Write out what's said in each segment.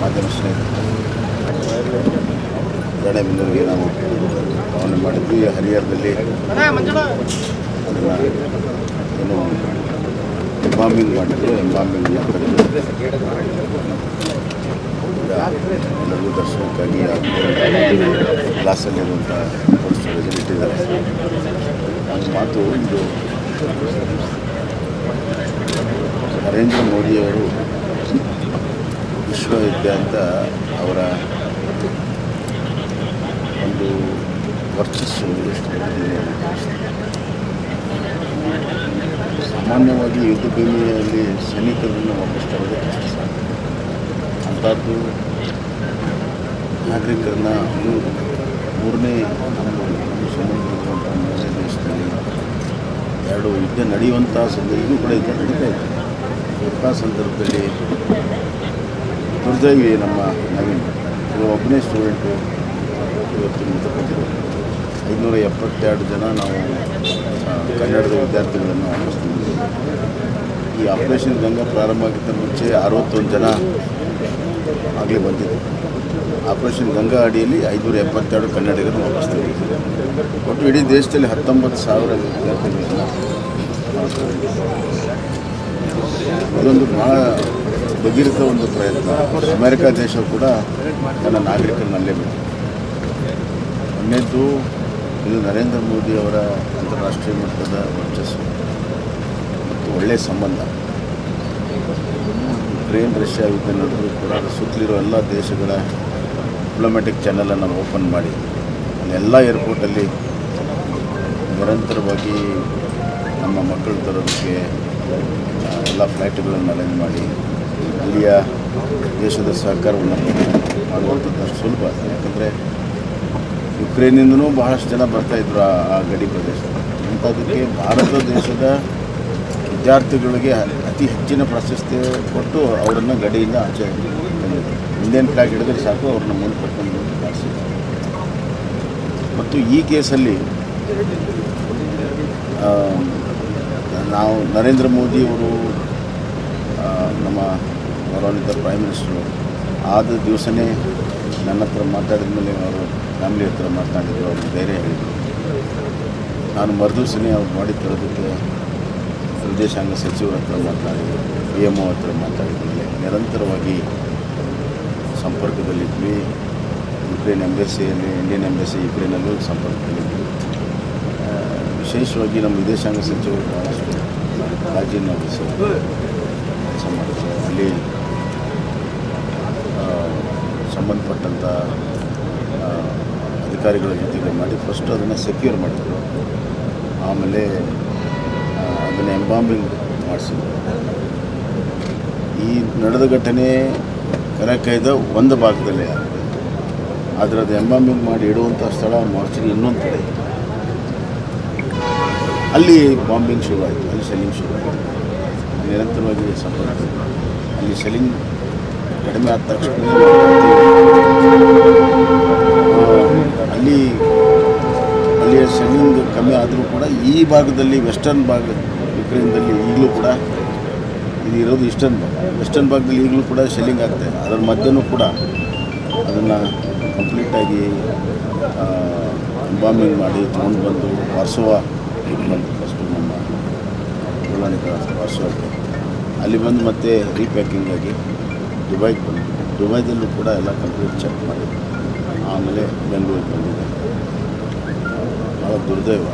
ಮಾಧ್ಯಮ ಸ್ನೇಹಿತರು ರಾಣೆಬೆನ್ನೂರಿಗೆ ನಾವು ರವಾನೆ ಮಾಡಿದ್ವಿ ಹರಿಹರದಲ್ಲಿ ಅದನ್ನು ಏನು ಎಂಬಾಂಬಿಂಗ್ ಮಾಡಿದ್ರು ಎಂಬಾಂಬಿಂಗ್ ಈಗ ಎಲ್ಲರಿಗೂ ದರ್ಶನಕ್ಕಾಗಿ ಗ್ಲಾಸಲ್ಲಿರುವಂಥ ಕೋಲ್ಡ್ ಸ್ಟೋರೇಜಲ್ಲಿ ಇಟ್ಟಿದ್ದಾರೆ ಒಂದು ಮಾತು ಇದು ನರೇಂದ್ರ ಮೋದಿಯವರು ವಿಶ್ವವಿದ್ಯಾಲಯದ ಅವರ ಒಂದು ವರ್ಚಸ್ಸು ಎಷ್ಟು ದೊಡ್ಡದಿದೆ ಅಂತ ತೋರಿಸ್ತದೆ. ಸಾಮಾನ್ಯವಾಗಿ ಯುದ್ಧ ಭೂಮಿಯಲ್ಲಿ ಸೈನಿಕರನ್ನು ವಾಪಸ್ ತರೋದೇ ಕಷ್ಟ ಸಾಧ್ಯ ಅಂಥದ್ದು ನಾಗರಿಕರನ್ನ ಇನ್ನು ಮೂರನೇ ನಮ್ಮ ನಮ್ಮ ಸಂಬಂಧವಿರುವಂಥ ಮೂರನೇ ದೇಶದಲ್ಲಿ ಎರಡು ಯುದ್ಧ ನಡೆಯುವಂಥ ಸಂದರ್ಭ ಈಗಲೂ ಕೂಡ ಯುದ್ಧ ನಡೀತಾ ಇದೆ ಇಂಥ ಸಂದರ್ಭದಲ್ಲಿ ದುರ್ದೈವಿ ನಮ್ಮ ನವೀನ್ ಇದು ಒಬ್ಬನೇ ಸ್ಟೂಡೆಂಟು ಇವತ್ತು ಮೃತಪಟ್ಟಿದ್ದಾರೆ ಐದುನೂರ ಎಪ್ಪತ್ತೆರಡು ಜನ ನಾವು ಆ, ಕನ್ನಡದ ವಿದ್ಯಾರ್ಥಿಗಳನ್ನು ವಾಪಸ್ ತಂದಿದ್ದೀವಿ ಈ ಆಪರೇಷನ್ ಗಂಗಾ ಪ್ರಾರಂಭ ಆಗಿದ್ದ ಮುಂಚೆ ಅರವತ್ತೊಂದು ಜನ ಆಗಲೇ ಬಂದಿದೆ ಆಪರೇಷನ್ ಗಂಗಾ ಅಡಿಯಲ್ಲಿ ಐದುನೂರ ಎಪ್ಪತ್ತೆರಡು ಕನ್ನಡಿಗರನ್ನು ವಾಪಸ್ ತಂದಿದ್ದೀವಿ ಒಟ್ಟು ಇಡೀ ದೇಶದಲ್ಲಿ ಹತ್ತೊಂಬತ್ತು ಸಾವಿರ ವಿದ್ಯಾರ್ಥಿಗಳನ್ನು ನಾವು ತಂದಿದ್ದೀವಿ. ಇದೊಂದು ಭಾಳ ಭಗೀರಥ ಒಂದು ಪ್ರಯತ್ನ ಅಮೆರಿಕ ದೇಶ ಕೂಡ ತನ್ನ ನಾಗರಿಕರನ್ನಲ್ಲೇ ಬಿಟ್ಟು ಒಂದನೇದ್ದು ಇದು ನರೇಂದ್ರ ಮೋದಿ ಅವರ ಅಂತಾರಾಷ್ಟ್ರೀಯ ಮಟ್ಟದ ವರ್ಚಸ್ಸು ಮತ್ತು ಒಳ್ಳೆಯ ಸಂಬಂಧ ಯುಕ್ರೇನ್ ರಷ್ಯಾ ಯುದ್ಧ ನಡೆದರೂ ಕೂಡ ಅದರ ಸುತ್ತಲಿರೋ ಎಲ್ಲ ದೇಶಗಳ ಡಿಪ್ಲೊಮ್ಯಾಟಿಕ್ ಚಾನಲನ್ನು ಓಪನ್ ಮಾಡಿ ಅಲ್ಲೆಲ್ಲ ಏರ್ಪೋರ್ಟಲ್ಲಿ ನಿರಂತರವಾಗಿ ನಮ್ಮ ಮಕ್ಕಳು ತರೋದಕ್ಕೆ ಆ, ಎಲ್ಲ ಫ್ಲೈಟ್ಗಳನ್ನು ಅರೇಂಜ್ ಮಾಡಿ ಅಲ್ಲಿಯ ದೇಶದ ಸಹಕಾರವನ್ನು ಮಾಡುವಂಥದ್ದು ಅಷ್ಟು ಸುಲಭ ಯಾಕಂದರೆ ಯುಕ್ರೇನಿಂದನೂ ಬಹಳಷ್ಟು ಜನ ಬರ್ತಾಯಿದ್ರು ಆ ಆ ಗಡಿ ಪ್ರದೇಶ ಅಂಥದಕ್ಕೆ ಭಾರತ ದೇಶದ ವಿದ್ಯಾರ್ಥಿಗಳಿಗೆ ಅತಿ ಹೆಚ್ಚಿನ ಪ್ರಾಶಸ್ತ್ಯ ಕೊಟ್ಟು ಅವರನ್ನು ಗಡಿಯಿಂದ ಆಚೆ ತಂದಿದ್ರು ಇಂಡಿಯನ್ ಫ್ಲಾಗ್ ಹಿಡಿದ್ರೆ ಸಾಕು ಅವ್ರನ್ನ ಮುಂದೆ ಕರ್ಕೊಂಡು ಕಳಿಸಿದ್ರು ಮತ್ತು ಈ ಕೇಸಲ್ಲಿ ಆ, ನಾವು ನರೇಂದ್ರ ಮೋದಿಯವರು ಆ, ನಮ್ಮ ಗೌರವಾನ್ವಿತ ಪ್ರೈಮ್ ಮಿನಿಸ್ಟರು ಆದ ದಿವಸನೇ ನನ್ನ ಹತ್ರ ಮಾತಾಡಿದ ಮೇಲೆ ಅವರು ಫ್ಯಾಮಿಲಿ ಹತ್ರ ಮಾತನಾಡಿದ್ರು ಅವ್ರು ಬೇರೆ ಹೇಳಿದರು ನಾನು ಮರುದಿವಸನೇ ಅವ್ರು ಮಾಡಿ ತರೋದಕ್ಕೆ ವಿದೇಶಾಂಗ ಸಚಿವರ ಹತ್ರ ಮಾತನಾಡಿದ್ರು ಪಿ ಎಮ್ ಒ ಹತ್ರ ಮಾತಾಡಿದ ಮೇಲೆ ನಿರಂತರವಾಗಿ ಸಂಪರ್ಕದಲ್ಲಿದ್ವಿ ಯುಕ್ರೇನ್ ಎಂಬೆಸಿಯಲ್ಲಿ ಇಂಡಿಯನ್ ಎಂಬೆಸಿ ಯುಕ್ರೇನಲ್ಲೂ ಸಂಪರ್ಕದಲ್ಲಿದ್ವಿ ಆ, ವಿಶೇಷವಾಗಿ ನಮ್ಮ ವಿದೇಶಾಂಗ ಸಚಿವರು ಭಾಳಷ್ಟು ಕಾಳಜಿಯನ್ನು ವಹಿಸಿ ಕೆಲಸ ಮಾಡಿದ್ರು ಅಲ್ಲಿ ಆ, ಸಂಬಂಧಪಟ್ಟಂಥ ಆ, ಅಧಿಕಾರಿಗಳ ಜೊತೆಗೆ ಮಾಡಿ ಫಸ್ಟ್ ಅದನ್ನು ಸೆಕ್ಯೂರ್ ಮಾಡಿದ್ರು ಆಮೇಲೆ ಆ, ಅದನ್ನು ಎಂಬಾಂಬಿಂಗ್ ಮಾಡಿಸಿದ್ರು ಈ ನಡೆದ ಘಟನೆ ಕರಕೈದ ಒಂದು ಭಾಗದಲ್ಲೇ ಆಗಿದೆ ಆದರೆ ಅದು ಎಂಬಾಂಬಿಂಗ್ ಮಾಡಿ ಇಡುವಂಥ ಸ್ಥಳ ಮಾರ್ಚರಿ ಇನ್ನೊಂದು ಕಡೆ ಇದೆ. ಅಲ್ಲಿ ಬಾಂಬಿಂಗ್ ಶುರು ಆಯಿತು ಅಲ್ಲಿ ಸೆಲ್ಲಿಂಗ್ ಶುರು ಆಯಿತು ನಿರಂತರವಾಗಿ ಸಂಪರ್ಕ ಅಲ್ಲಿ ಸೆಲ್ಲಿಂಗ್ ಕಡಿಮೆ ಆದ ತಕ್ಷಣ ಆ, ಅಲ್ಲಿ ಅಲ್ಲಿಯ ಸೆಲ್ಲಿಂಗ್ ಕಮ್ಮಿ ಆದರೂ ಕೂಡ ಈ ಭಾಗದಲ್ಲಿ ವೆಸ್ಟರ್ನ್ ಭಾಗ ಯುಕ್ರೇನ್ದಲ್ಲಿ ಈಗಲೂ ಕೂಡ ಇದು ಇರೋದು ಈಸ್ಟರ್ನ್ ಭಾಗ ವೆಸ್ಟರ್ನ್ ಭಾಗದಲ್ಲಿ ಈಗಲೂ ಕೂಡ ಶೆಲ್ಲಿಂಗ್ ಆಗ್ತಾಯಿದೆ ಅದರ ಮಧ್ಯನೂ ಕೂಡ ಅದನ್ನು ಕಂಪ್ಲೀಟಾಗಿ ಬಾಂಬಿಂಗ್ ಮಾಡಿ ತೊಗೊಂಡು ಬಂದು ವಾರ್ಸೋವ ಬಂದು ಫಸ್ಟು ನಮ್ಮ ಪೌರಾಣಿಕ ವಾರ್ಸೋವಕ್ಕೆ ಅಲ್ಲಿ ಬಂದು ಮತ್ತೆ ರೀಪ್ಯಾಕಿಂಗ್ ಆಗಿ ದುಬೈಗೆ ಬಂದು ದುಬೈದಲ್ಲೂ ಕೂಡ ಎಲ್ಲ ಕಂಪ್ಲೀಟ್ ಚೆಕ್ ಮಾಡಿ ಆಮೇಲೆ ಬೆಂಗಳೂರಿಗೆ ಬಂದಿದೆ ಭಾಳ ದುರ್ದೈವ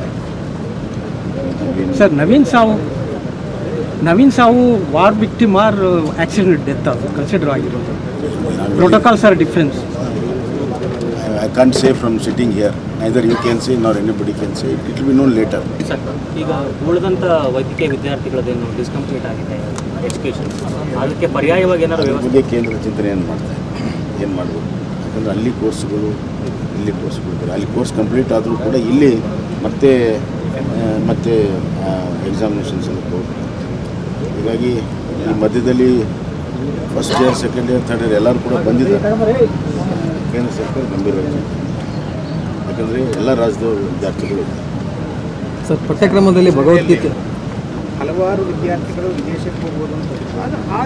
ಸರ್ ನವೀನ್ ಸಾವು ನವೀನ್ ಸಾವು war victim or accident death consider ಆಗಿರೋದು protocols are difference I can't say from sitting here. Neither you can say nor anybody can say. It will be known later. Sir ಈಗ ಉಳಿದಂಥ ವೈದ್ಯಕೀಯ ವಿದ್ಯಾರ್ಥಿಗಳದೇನು ಡಿಸ್ಕಂಪ್ಲೀಟ್ ಆಗಿದೆ ಎಜುಕೇಷನ್ ಅದಕ್ಕೆ ಪರ್ಯಾಯವಾಗಿ ಏನಾದ್ರು ಅದ್ರ ವ್ಯವಸ್ಥೆ ಬಗ್ಗೆ ಕೇಂದ್ರ ಚಿಂತನೆಯನ್ನು ಮಾಡ್ತಾರೆ ಏನು ಮಾಡ್ಬೋದು ಯಾಕಂದರೆ ಅಲ್ಲಿ ಕೋರ್ಸ್ಗಳು ಇಲ್ಲಿ ಕೋರ್ಸ್ಗಳು ಇದ್ದಾರೆ ಅಲ್ಲಿ ಕೋರ್ಸ್ ಕಂಪ್ಲೀಟ್ ಆದರೂ ಕೂಡ ಇಲ್ಲಿ ಮತ್ತೆ ಆ, ಮತ್ತೆ ಎಕ್ಸಾಮಿನೇಷನ್ಸ್ ಎಲ್ಲ ಹೋಗ್ತಾರೆ ಹೀಗಾಗಿ ಈ ಮಧ್ಯದಲ್ಲಿ first year second year third year ಎಲ್ಲರೂ ಕೂಡ ಬಂದಿದ್ದಾರೆ ಕೇಂದ್ರ ಸರ್ಕಾರ ಗಂಭೀರವಾಗಿ ಯಾಕಂದರೆ ಎಲ್ಲ ರಾಜ್ಯದ ವಿದ್ಯಾರ್ಥಿಗಳು ಇದ್ದಾರೆ ಸರ್ ಪಠ್ಯಕ್ರಮದಲ್ಲಿ ಭಗವದ್ಗೀತೆ ಹಲವಾರು ವಿದ್ಯಾರ್ಥಿಗಳು ವಿದೇಶಕ್ಕೆ ಹೋಗ್ಬೋದು ಅಂತ ಆಗ ಆ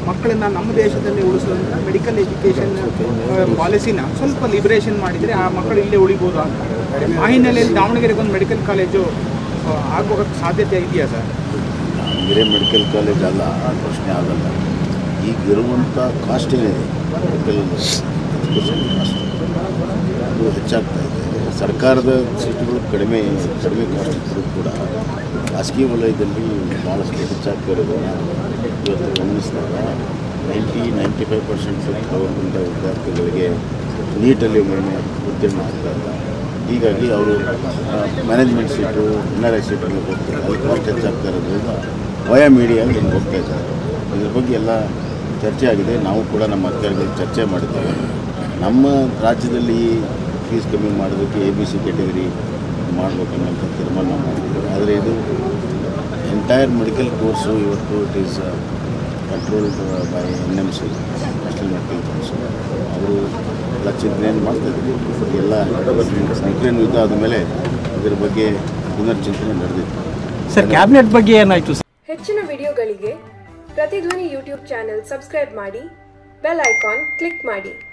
ಮಕ್ಕಳನ್ನ ನಮ್ಮ ದೇಶದಲ್ಲಿ ಉಳಿಸುವಂಥ ಮೆಡಿಕಲ್ ಎಜುಕೇಷನ್ ಪಾಲಿಸಿನ ಸ್ವಲ್ಪ ಲಿಬರೇಷನ್ ಮಾಡಿದರೆ ಆ ಮಕ್ಕಳು ಇಲ್ಲೇ ಉಳಿಬೋದು ಅಂತ ಆ ಹಿನ್ನೆಲೆಯಲ್ಲಿ ದಾವಣಗೆರೆಗೆ ಒಂದು ಮೆಡಿಕಲ್ ಕಾಲೇಜು ಆಗೋಕ್ಕೆ ಸಾಧ್ಯತೆ ಇದೆಯಾ ಸರ್ ದಾವಣಗೆರೆ ಮೆಡಿಕಲ್ ಕಾಲೇಜ್ ಅಲ್ಲ ಆ ಪ್ರಶ್ನೆ ಆಗಲ್ಲ ಈಗಿರುವಂಥ ಕಾಸ್ಟ್ ಏನಿದೆ ಮೆಡಿಕಲ್ ಎಜುಕೇಷನ್ ಕಾಸ್ಟ್ ಅದು ಹೆಚ್ಚಾಗ್ತಾ ಇದೆ ಸರ್ಕಾರದ ಸೀಟುಗಳು ಕಡಿಮೆ ಕಡಿಮೆ ಕಾಸ್ಟ್ ಇದ್ದರೂ ಕೂಡ ಖಾಸಗಿ ವಲಯದಲ್ಲಿ ಭಾಳಷ್ಟು ಹೆಚ್ಚಾಗ್ತಾ ಇರೋದನ್ನು ಇವತ್ತು ಗಮನಿಸಿದಾಗ ninety ninety five percent government ವಿದ್ಯಾರ್ಥಿಗಳಿಗೆ ನೀಟಲ್ಲಿ ಒಮ್ಮೆ ಉತ್ತೀರ್ಣ ಆಗ್ತಾ ಇಲ್ಲ ಹೀಗಾಗಿ ಅವರು management seat N R I ಸೀಟಲ್ಲಿ ಹೋಗ್ತಾರೆ ಅಲ್ಲಿ ಕಾಸ್ಟ್ ಹೆಚ್ಚಾಗ್ತಾ ಇರೋದ್ರಿಂದ ವಯ ಮೀಡಿಯಾ ಇಲ್ಲಿ ಹೋಗ್ತಾ ಇದ್ದಾರೆ ಇದ್ರ ಬಗ್ಗೆ ಎಲ್ಲ ಚರ್ಚೆ ಆಗಿದೆ ನಾವು ಕೂಡ ನಮ್ಮ ಅಧಿಕಾರಿಗಳು ಚರ್ಚೆ ಮಾಡಿದ್ದೇವೆ ನಮ್ಮ ರಾಜ್ಯದಲ್ಲಿ ಫೀಸ್ ಕಮ್ಮಿ ಮಾಡೋದಕ್ಕೆ ಎ ಬಿ ಸಿ ಕ್ಯಾಟಗರಿ ಮಾಡಬೇಕನ್ನೋಂಥ ತೀರ್ಮಾನ ನಾವು ಮಾಡಿದ್ದೇವೆ ಆದರೆ ಇದು ಎಂಟೈರ್ ಮೆಡಿಕಲ್ ಕೋರ್ಸು ಇವತ್ತು it is controlled by N M C national medical council ಅವರು ಎಲ್ಲ ಚಿಂತನೆಯನ್ನು ಮಾಡ್ತಾಯಿದ್ರು ಎಲ್ಲ ಯುಕ್ರೇನ್ ಯುದ್ಧ ಆದಮೇಲೆ ಇದರ ಬಗ್ಗೆ ಪುನರ್ಚಿಂತನೆ ನಡೆದಿತ್ತು ಸರ್ ಕ್ಯಾಬಿನೆಟ್ ಬಗ್ಗೆ ಏನಾಯಿತು ಹೆಚ್ಚಿನ ವಿಡಿಯೋಗಳಿಗೆ ಪ್ರತಿಧ್ವನಿ ಯೂಟ್ಯೂಬ್ ಚಾನೆಲ್ ಸಬ್ಸ್ಕ್ರೈಬ್ ಮಾಡಿ ಬೆಲ್ ಐಕಾನ್ ಕ್ಲಿಕ್ ಮಾಡಿ